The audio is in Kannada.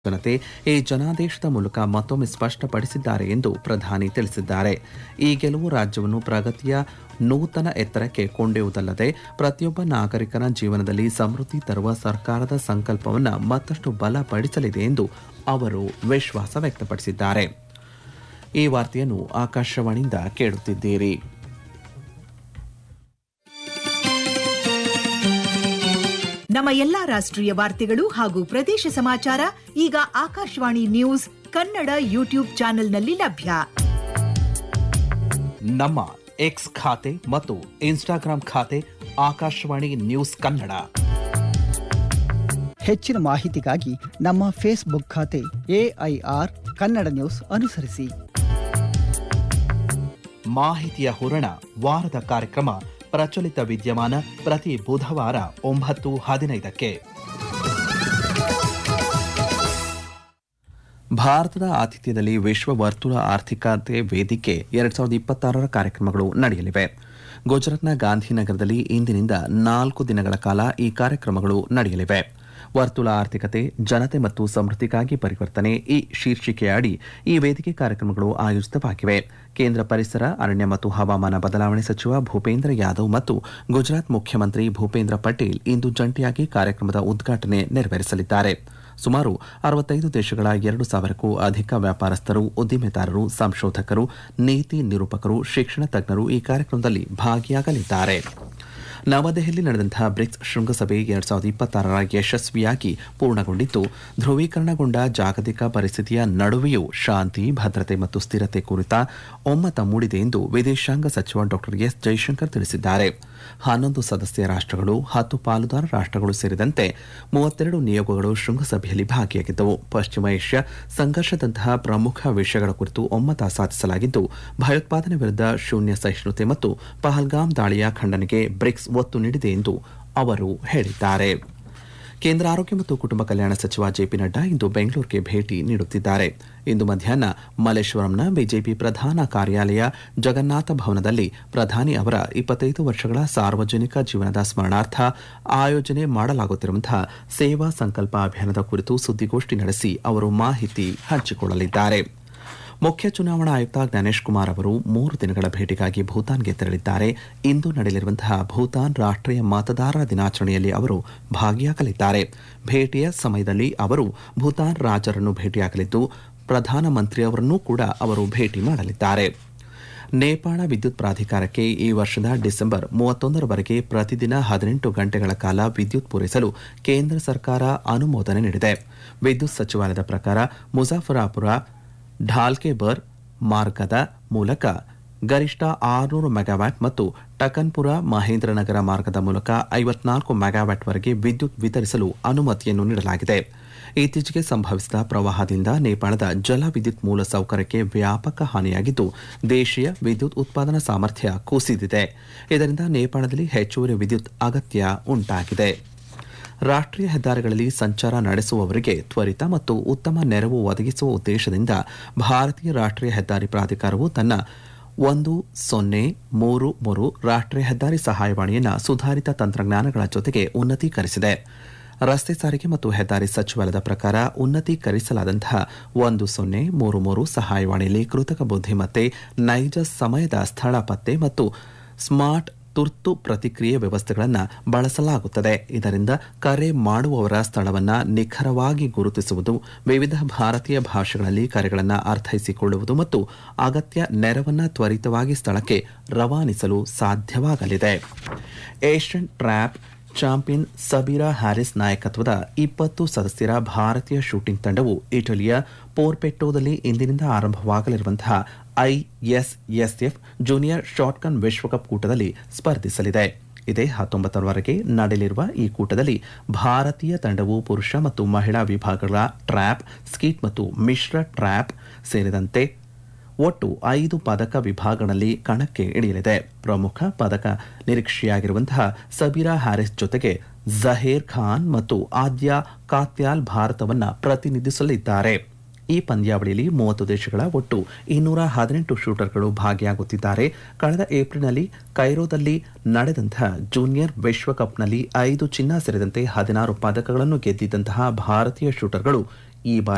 ಜನತೆ ಈ ಜನಾದೇಶದ ಮೂಲಕ ಮತ್ತೊಮ್ಮೆ ಸ್ಪಷ್ಟಪಡಿಸಿದ್ದಾರೆ ಎಂದು ಪ್ರಧಾನಿ ತಿಳಿಸಿದ್ದಾರೆ ಈ ಗೆಲುವು ರಾಜ್ಯವನ್ನು ಪ್ರಗತಿಯ ನೂತನ ಎತ್ತರಕ್ಕೆ ಕೊಂಡೊಯ್ಯುವುದಲ್ಲದೆ ಪ್ರತಿಯೊಬ್ಬ ನಾಗರಿಕನ ಜೀವನದಲ್ಲಿ ಸಮೃದ್ಧಿ ತರುವ ಸರ್ಕಾರದ ಸಂಕಲ್ಪವನ್ನು ಮತ್ತಷ್ಟು ಬಲಪಡಿಸಲಿದೆ ಎಂದು ಅವರು ವಿಶ್ವಾಸ ವ್ಯಕ್ತಪಡಿಸಿದ್ದಾರೆ ಈ ವಾರ್ತೆಯನ್ನು ಆಕಾಶವಾಣಿಯಿಂದ ಕೇಳುತ್ತಿದ್ದೀರಿ ನಮ್ಮ ಎಲ್ಲಾ ರಾಷ್ಟ್ರೀಯ ವಾರ್ತೆಗಳು ಹಾಗೂ ಪ್ರದೇಶ ಸಮಾಚಾರ ಈಗ ಆಕಾಶವಾಣಿ ನ್ಯೂಸ್ ಕನ್ನಡ ಯೂಟ್ಯೂಬ್ ಚಾನೆಲ್ನಲ್ಲಿ ಲಭ್ಯ ನಮ್ಮ ಎಕ್ಸ್ ಖಾತೆ ಮತ್ತು ಇನ್ಸ್ಟಾಗ್ರಾಂ ಖಾತೆ ಆಕಾಶವಾಣಿ ನ್ಯೂಸ್ ಕನ್ನಡ ಹೆಚ್ಚಿನ ಮಾಹಿತಿಗಾಗಿ ನಮ್ಮ ಫೇಸ್ಬುಕ್ ಖಾತೆ ಎಐಆರ್ ಕನ್ನಡ ನ್ಯೂಸ್ ಅನುಸರಿಸಿ ಮಾಹಿತಿಯ ಹೂರಣ ವಾರದ ಕಾರ್ಯಕ್ರಮ ಪ್ರಚಲಿತ ವಿದ್ಯಮಾನ ಪ್ರತಿ ಬುಧವಾರ ಒಂಬತ್ತು ಹದಿನೈದಕ್ಕೆ ಭಾರತದ ಆತಿಥ್ಯದಲ್ಲಿ ವಿಶ್ವ ವರ್ತುಲ ಆರ್ಥಿಕತೆ ವೇದಿಕೆ ಎರಡ್ ಸಾವಿರದ ಇಪ್ಪತ್ತಾರರ ಕಾರ್ಯಕ್ರಮಗಳು ನಡೆಯಲಿವೆ ಗುಜರಾತ್ನ ಗಾಂಧಿನಗರದಲ್ಲಿ ಇಂದಿನಿಂದ ನಾಲ್ಕು ದಿನಗಳ ಕಾಲ ಈ ಕಾರ್ಯಕ್ರಮಗಳು ನಡೆಯಲಿವೆ ವರ್ತುಲ ಆರ್ಥಿಕತೆ ಜನತೆ ಮತ್ತು ಸಮೃದ್ಧಿಗಾಗಿ ಪರಿವರ್ತನೆ ಈ ಶೀರ್ಷಿಕೆಯ ಅಡಿ ಈ ವೇದಿಕೆ ಕಾರ್ಯಕ್ರಮಗಳು ಆಯೋಜಿತವಾಗಿವೆ ಕೇಂದ್ರ ಪರಿಸರ ಅರಣ್ಯ ಮತ್ತು ಹವಾಮಾನ ಬದಲಾವಣೆ ಸಚಿವ ಭೂಪೇಂದ್ರ ಯಾದವ್ ಮತ್ತು ಗುಜರಾತ್ ಮುಖ್ಯಮಂತ್ರಿ ಭೂಪೇಂದ್ರ ಪಟೇಲ್ ಇಂದು ಜಂಟಿಯಾಗಿ ಕಾರ್ಯಕ್ರಮದ ಉದ್ಘಾಟನೆ ನೆರವೇರಿಸಲಿದ್ದಾರೆ ಸುಮಾರು ಅರವತ್ತೈದು ದೇಶಗಳ ಎರಡು ಸಾವಿರಕ್ಕೂ ಅಧಿಕ ವ್ಯಾಪಾರಸ್ಥರು ಉದ್ದಿಮೆದಾರರು ಸಂಶೋಧಕರು ನೀತಿ ನಿರೂಪಕರು ಶಿಕ್ಷಣ ತಜ್ಞರು ಈ ಕಾರ್ಯಕ್ರಮದಲ್ಲಿ ಭಾಗಿಯಾಗಲಿದ್ದಾರೆ ನವದೆಹಲಿ ನಡೆದಂತಹ ಬ್ರಿಕ್ಸ್ ಶೃಂಗಸಭೆ ಎರಡ್ ಸಾವಿರದ ಇಪ್ಪತ್ತಾರರ ಯಶಸ್ವಿಯಾಗಿ ಪೂರ್ಣಗೊಂಡಿದ್ದು ಧ್ರುವೀಕರಣಗೊಂಡ ಜಾಗತಿಕ ಪರಿಸ್ಥಿತಿಯ ನಡುವೆಯೂ ಶಾಂತಿ ಭದ್ರತೆ ಮತ್ತು ಸ್ಥಿರತೆ ಕುರಿತ ಒಮ್ಮತ ಮೂಡಿದೆ ಎಂದು ವಿದೇಶಾಂಗ ಸಚಿವ ಡಾ ಎಸ್ ಜೈಶಂಕರ್ ತಿಳಿಸಿದ್ದಾರೆ ಹನ್ನೊಂದು ಸದಸ್ಯ ರಾಷ್ಟ್ರಗಳು ಹತ್ತು ಪಾಲುದಾರ ರಾಷ್ಟ್ರಗಳು ಸೇರಿದಂತೆ ಮೂವತ್ತೆರಡು ನಿಯೋಗಗಳು ಶೃಂಗಸಭೆಯಲ್ಲಿ ಭಾಗಿಯಾಗಿದ್ದವು ಪಶ್ಚಿಮ ಏಷ್ಯಾ ಸಂಘರ್ಷದಂತಹ ಪ್ರಮುಖ ವಿಷಯಗಳ ಕುರಿತು ಒಮ್ಮತ ಸಾಧಿಸಲಾಗಿದ್ದು ಭಯೋತ್ಪಾದನೆ ವಿರುದ್ಧ ಶೂನ್ಯ ಸಹಿಷ್ಣುತೆ ಮತ್ತು ಪಹಲ್ಗಾಮ್ ದಾಳಿಯ ಖಂಡನೆಗೆ ಬ್ರಿಕ್ಸ್ ಒತ್ತು ನೀಡಿದೆ ಎಂದು ಅವರು ಹೇಳಿದ್ದಾರೆ ಕೇಂದ್ರ ಆರೋಗ್ಯ ಮತ್ತು ಕುಟುಂಬ ಕಲ್ಯಾಣ ಸಚಿವ ಜೆಪಿ ನಡ್ಡಾ ಇಂದು ಬೆಂಗಳೂರಿಗೆ ಭೇಟಿ ನೀಡುತ್ತಿದ್ದಾರೆ ಇಂದು ಮಧ್ಯಾಹ್ನ ಮಲ್ಲೇಶ್ವರಂನ ಬಿಜೆಪಿ ಪ್ರಧಾನ ಕಾರ್ಯಾಲಯ ಜಗನ್ನಾಥ ಭವನದಲ್ಲಿ ಪ್ರಧಾನಿ ಅವರ ಇಪ್ಪತ್ತೈದು ವರ್ಷಗಳ ಸಾರ್ವಜನಿಕ ಜೀವನದ ಸ್ಮರಣಾರ್ಥ ಆಯೋಜನೆ ಮಾಡಲಾಗುತ್ತಿರುವಂತಹ ಸೇವಾ ಸಂಕಲ್ಪ ಅಭಿಯಾನದ ಕುರಿತು ಸುದ್ದಿಗೋಷ್ಠಿ ನಡೆಸಿ ಅವರು ಮಾಹಿತಿ ಹಂಚಿಕೊಳ್ಳಲಿದ್ದಾರೆ ಮುಖ್ಯ ಚುನಾವಣಾ ಆಯುಕ್ತ ಜ್ಞಾನೇಶ್ ಕುಮಾರ್ ಅವರು ಮೂರು ದಿನಗಳ ಭೇಟಿಗಾಗಿ ಭೂತಾನ್ಗೆ ತೆರಳಿದ್ದಾರೆ ಇಂದು ನಡೆಯಲಿರುವಂತಹ ಭೂತಾನ್ ರಾಷ್ಟ್ರೀಯ ಮತದಾರರ ದಿನಾಚರಣೆಯಲ್ಲಿ ಅವರು ಭಾಗಿಯಾಗಲಿದ್ದಾರೆ ಭೇಟಿಯ ಸಮಯದಲ್ಲಿ ಅವರು ಭೂತಾನ್ ರಾಜರನ್ನು ಭೇಟಿಯಾಗಲಿದ್ದು ಪ್ರಧಾನಮಂತ್ರಿಯವರನ್ನೂ ಕೂಡ ಅವರು ಭೇಟಿ ಮಾಡಲಿದ್ದಾರೆ ನೇಪಾಳ ವಿದ್ಯುತ್ ಪ್ರಾಧಿಕಾರಕ್ಕೆ ಈ ವರ್ಷದ ಡಿಸೆಂಬರ್ ಮೂವತ್ತೊಂದರವರೆಗೆ ಪ್ರತಿದಿನ ಹದಿನೆಂಟು ಗಂಟೆಗಳ ಕಾಲ ವಿದ್ಯುತ್ ಪೂರೈಸಲು ಕೇಂದ್ರ ಸರ್ಕಾರ ಅನುಮೋದನೆ ನೀಡಿದೆ ವಿದ್ಯುತ್ ಸಚಿವಾಲಯದ ಪ್ರಕಾರ ಮುಜಾಫರಾಪುರ ಢಾಲ್ಕೆಬರ್ ಮಾರ್ಗದ ಮೂಲಕ ಗರಿಷ್ಠ ಆರುನೂರು ಮೆಗಾವ್ಯಾಟ್ ಮತ್ತು ಟಕನ್ಪುರ ಮಹೇಂದ್ರನಗರ ಮಾರ್ಗದ ಮೂಲಕ ಐವತ್ನಾಲ್ಕು ಮೆಗಾವ್ಯಾಟ್ವರೆಗೆ ವಿದ್ಯುತ್ ವಿತರಿಸಲು ಅನುಮತಿಯನ್ನು ನೀಡಲಾಗಿದೆ ಇತ್ತೀಚೆಗೆ ಸಂಭವಿಸಿದ ಪ್ರವಾಹದಿಂದ ನೇಪಾಳದ ಜಲ ವಿದ್ಯುತ್ ಮೂಲ ಸೌಕರ್ಯಕ್ಕೆ ವ್ಯಾಪಕ ಹಾನಿಯಾಗಿದ್ದು ದೇಶೀಯ ವಿದ್ಯುತ್ ಉತ್ಪಾದನಾ ಸಾಮರ್ಥ್ಯ ಕುಸಿದಿದೆ ಇದರಿಂದ ನೇಪಾಳದಲ್ಲಿ ಹೆಚ್ಚುವರಿ ವಿದ್ಯುತ್ ಅಗತ್ಯ ಉಂಟಾಗಿದೆ ರಾಷ್ಟ್ರೀಯ ಹೆದ್ದಾರಿಗಳಲ್ಲಿ ಸಂಚಾರ ನಡೆಸುವವರಿಗೆ ತ್ವರಿತ ಮತ್ತು ಉತ್ತಮ ನೆರವು ಒದಗಿಸುವ ಉದ್ದೇಶದಿಂದ ಭಾರತೀಯ ರಾಷ್ಟ್ರೀಯ ಹೆದ್ದಾರಿ ಪ್ರಾಧಿಕಾರವು ತನ್ನ ಒಂದು ಸೊನ್ನೆ ಮೂರು ಮೂರು ರಾಷ್ಟ್ರೀಯ ಹೆದ್ದಾರಿ ಸಹಾಯವಾಣಿಯನ್ನು ಸುಧಾರಿತ ತಂತ್ರಜ್ಞಾನಗಳ ಜೊತೆಗೆ ಉನ್ನತೀಕರಿಸಿದೆ ರಸ್ತೆ ಸಾರಿಗೆ ಮತ್ತು ಹೆದ್ದಾರಿ ಸಚಿವಾಲಯದ ಪ್ರಕಾರ ಉನ್ನತೀಕರಿಸಲಾದಂತಹ ಒಂದು ಸೊನ್ನೆ ಮೂರು ಮೂರು ಸಹಾಯವಾಣಿಯಲ್ಲಿ ಕೃತಕ ಬುದ್ಧಿಮತ್ತೆ ನೈಜ ಸಮಯದ ಸ್ಥಳ ಪತ್ತೆ ಮತ್ತು ಸ್ಮಾರ್ಟ್ ತುರ್ತು ಪ್ರತಿಕ್ರಿಯೆ ವ್ಯವಸ್ಥೆಗಳನ್ನು ಬಳಸಲಾಗುತ್ತದೆ ಇದರಿಂದ ಕರೆ ಮಾಡುವವರ ಸ್ಥಳವನ್ನು ನಿಖರವಾಗಿ ಗುರುತಿಸುವುದು ವಿವಿಧ ಭಾರತೀಯ ಭಾಷೆಗಳಲ್ಲಿ ಕರೆಗಳನ್ನು ಅರ್ಥೈಸಿಕೊಳ್ಳುವುದು ಮತ್ತು ಅಗತ್ಯ ನೆರವನ್ನು ತ್ವರಿತವಾಗಿ ಸ್ಥಳಕ್ಕೆ ರವಾನಿಸಲು ಸಾಧ್ಯವಾಗಲಿದೆ Asian trap champion Sabeera Haris ನಾಯಕತ್ವದ ಇಪ್ಪತ್ತು ಸದಸ್ಯರ ಭಾರತೀಯ ಶೂಟಿಂಗ್ ತಂಡವು ಇಟಲಿಯ ಪೋರ್ಪೆಟ್ಟೋದಲ್ಲಿ ಇಂದಿನಿಂದ ಆರಂಭವಾಗಲಿರುವಂತಹ ಐಎಸ್ಎಸ್ಎಫ್ ಜೂನಿಯರ್ ಶಾಟ್ಗನ್ ವಿಶ್ವಕಪ್ ಕೂಟದಲ್ಲಿ ಸ್ಪರ್ಧಿಸಲಿದೆ ಇದೇ ಹತ್ತೊಂಬತ್ತರವರೆಗೆ ನಡೆಯಲಿರುವ ಈ ಕೂಟದಲ್ಲಿ ಭಾರತೀಯ ತಂಡವು ಪುರುಷ ಮತ್ತು ಮಹಿಳಾ ವಿಭಾಗಗಳ ಟ್ರ್ಯಾಪ್ ಸ್ಕೀಟ್ ಮತ್ತು ಮಿಶ್ರ ಟ್ರ್ಯಾಪ್ ಸೇರಿದಂತೆ ಒಟ್ಟು ಐದು ಪದಕ ವಿಭಾಗಗಳಲ್ಲಿ ಕಣಕ್ಕೆ ಇಳಿಯಲಿದೆ ಪ್ರಮುಖ ಪದಕ ನಿರೀಕ್ಷೆಯಾಗಿರುವಂತಹ ಸಬೀರಾ ಹ್ಯಾರಿಸ್ ಜೊತೆಗೆ ಜಹೇರ್ ಖಾನ್ ಮತ್ತು ಆದ್ಯ ಕಾತ್ಯಾಲ್ ಭಾರತವನ್ನ ಪ್ರತಿನಿಧಿಸಲಿದ್ದಾರೆ ಈ ಪಂದ್ಯಾವಳಿಯಲ್ಲಿ ಮೂವತ್ತು ದೇಶಗಳ ಒಟ್ಟು ಇನ್ನೂರ ಹದಿನೆಂಟು ಶೂಟರ್ಗಳು ಭಾಗಿಯಾಗುತ್ತಿದ್ದಾರೆ ಕಳೆದ ಏಪ್ರಿಲ್ನಲ್ಲಿ ಕೈರೋದಲ್ಲಿ ನಡೆದಂತಹ ಜೂನಿಯರ್ ವಿಶ್ವಕಪ್ನಲ್ಲಿ ಐದು ಚಿನ್ನ ಸೇರಿದಂತೆ ಹದಿನಾರು ಪದಕಗಳನ್ನು ಗೆದ್ದಿದ್ದಂತಹ ಭಾರತೀಯ ಶೂಟರ್ಗಳು ಈ ಬಾರಿ